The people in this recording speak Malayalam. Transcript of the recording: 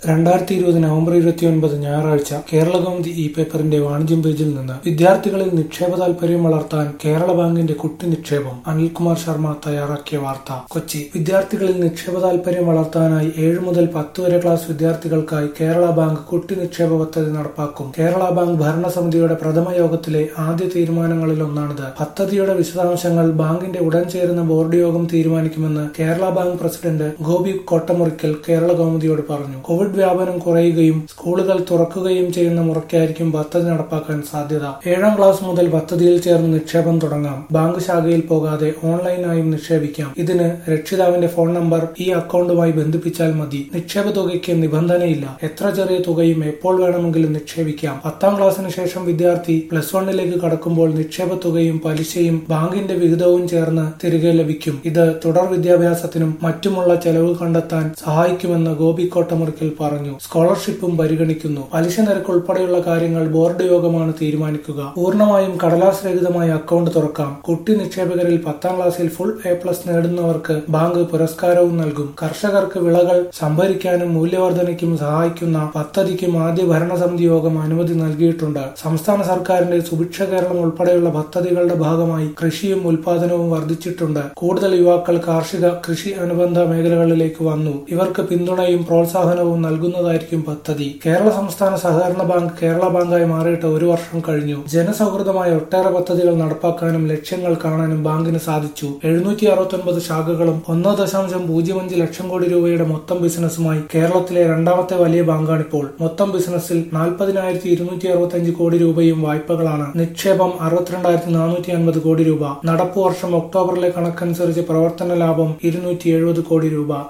രണ്ടായിരത്തി ഇരുപത് നവംബർ ഇരുപത്തിയൊൻപത് ഞായറാഴ്ച കേരളകൗമുദി ഇ പേപ്പറിന്റെ വാണിജ്യം പേജിൽ നിന്ന് വിദ്യാർത്ഥികളിൽ നിക്ഷേപ താൽപര്യം വളർത്താൻ കേരള ബാങ്കിന്റെ കുട്ടി നിക്ഷേപം അനിൽകുമാർ ശർമ്മ തയ്യാറാക്കിയ വാർത്ത കൊച്ചി വിദ്യാർത്ഥികളിൽ നിക്ഷേപ താൽപര്യം വളർത്താനായി ഏഴ് മുതൽ പത്ത് വരെ ക്ലാസ് വിദ്യാർത്ഥികൾക്കായി കേരള ബാങ്ക് കുട്ടി നിക്ഷേപ പദ്ധതി നടപ്പാക്കും കേരള ബാങ്ക് ഭരണസമിതിയുടെ പ്രഥമ യോഗത്തിലെ ആദ്യ തീരുമാനങ്ങളിലൊന്നാണിത് പദ്ധതിയുടെ വിശദാംശങ്ങൾ ബാങ്കിന്റെ ഉടൻ ചേരുന്ന ബോർഡ് യോഗം തീരുമാനിക്കുമെന്ന് കേരള ബാങ്ക് പ്രസിഡന്റ് ഗോപി കോട്ടമുറിക്കൽ കേരള കൗമുദിയോട് പറഞ്ഞു കോവിഡ് വ്യാപനം കുറയുകയും സ്കൂളുകൾ തുറക്കുകയും ചെയ്യുന്ന മുറയ്ക്കായിരിക്കും പദ്ധതി നടപ്പാക്കാൻ സാധ്യത ഏഴാം ക്ലാസ് മുതൽ പദ്ധതിയിൽ ചേർന്ന് നിക്ഷേപം തുടങ്ങാം ബാങ്ക് ശാഖയിൽ പോകാതെ ഓൺലൈനായും നിക്ഷേപിക്കാം ഇതിന് രക്ഷിതാവിന്റെ ഫോൺ നമ്പർ ഈ അക്കൗണ്ടുമായി ബന്ധിപ്പിച്ചാൽ മതി നിക്ഷേപ തുകയ്ക്ക് നിബന്ധനയില്ല എത്ര ചെറിയ തുകയും എപ്പോൾ വേണമെങ്കിലും നിക്ഷേപിക്കാം പത്താം ക്ലാസ്സിന് ശേഷം വിദ്യാർത്ഥി പ്ലസ് വണ്ണിലേക്ക് കടക്കുമ്പോൾ നിക്ഷേപ തുകയും പലിശയും ബാങ്കിന്റെ വിഹിതവും ചേർന്ന് തിരികെ ലഭിക്കും ഇത് തുടർ വിദ്യാഭ്യാസത്തിനും മറ്റുമുള്ള ചെലവ് കണ്ടെത്താൻ സഹായിക്കുമെന്ന് ഗോപി കോട്ടമുറിക്കൽ പറഞ്ഞു സ്കോളർഷിപ്പും പരിഗണിക്കുന്നു പലിശ നിരക്ക് ഉൾപ്പെടെയുള്ള കാര്യങ്ങൾ ബോർഡ് യോഗമാണ് തീരുമാനിക്കുക പൂർണ്ണമായും കടലാസ് രഹിതമായ അക്കൗണ്ട് തുറക്കാം കുട്ടി നിക്ഷേപകരിൽ പത്താം ക്ലാസ്സിൽ ഫുൾ എ പ്ലസ് നേടുന്നവർക്ക് ബാങ്ക് പുരസ്കാരവും നൽകും കർഷകർക്ക് വിളകൾ സംഭരിക്കാനും മൂല്യവർദ്ധനയ്ക്കും സഹായിക്കുന്ന പദ്ധതിക്കും ആദ്യ ഭരണസമിതി യോഗം അനുമതി നൽകിയിട്ടുണ്ട് സംസ്ഥാന സർക്കാരിന്റെ സുഭിക്ഷ കേരളം ഉൾപ്പെടെയുള്ള പദ്ധതികളുടെ ഭാഗമായി കൃഷിയും ഉൽപാദനവും വർദ്ധിച്ചിട്ടുണ്ട് കൂടുതൽ യുവാക്കൾ കാർഷിക കൃഷി അനുബന്ധ മേഖലകളിലേക്ക് വന്നു ഇവർക്ക് പിന്തുണയും പ്രോത്സാഹനവും നൽകുന്നതായിരിക്കും പദ്ധതി കേരള സംസ്ഥാന സഹകരണ ബാങ്ക് കേരള ബാങ്കായി മാറിയിട്ട് ഒരു വർഷം കഴിഞ്ഞു ജനസൗഹൃദമായ ഒട്ടേറെ പദ്ധതികൾ നടപ്പാക്കാനും ലക്ഷ്യങ്ങൾ കാണാനും ബാങ്കിന് സാധിച്ചു എഴുന്നൂറ്റി അറുപത്തൊൻപത് ശാഖകളും ഒന്ന് ദശാംശം പൂജ്യം അഞ്ച് ലക്ഷം കോടി രൂപയുടെ മൊത്തം ബിസിനസ്സുമായി കേരളത്തിലെ രണ്ടാമത്തെ വലിയ ബാങ്കാണിപ്പോൾ മൊത്തം ബിസിനസ്സിൽ നാൽപ്പതിനായിരത്തി ഇരുന്നൂറ്റി അറുപത്തിയഞ്ച് കോടി രൂപയും വായ്പകളാണ് നിക്ഷേപം അറുപത്തിരണ്ടായിരത്തി നാനൂറ്റി അൻപത് കോടി രൂപ നടപ്പു വർഷം ഒക്ടോബറിലെ കണക്കനുസരിച്ച് പ്രവർത്തന ലാഭം ഇരുന്നൂറ്റി എഴുപത് കോടി രൂപ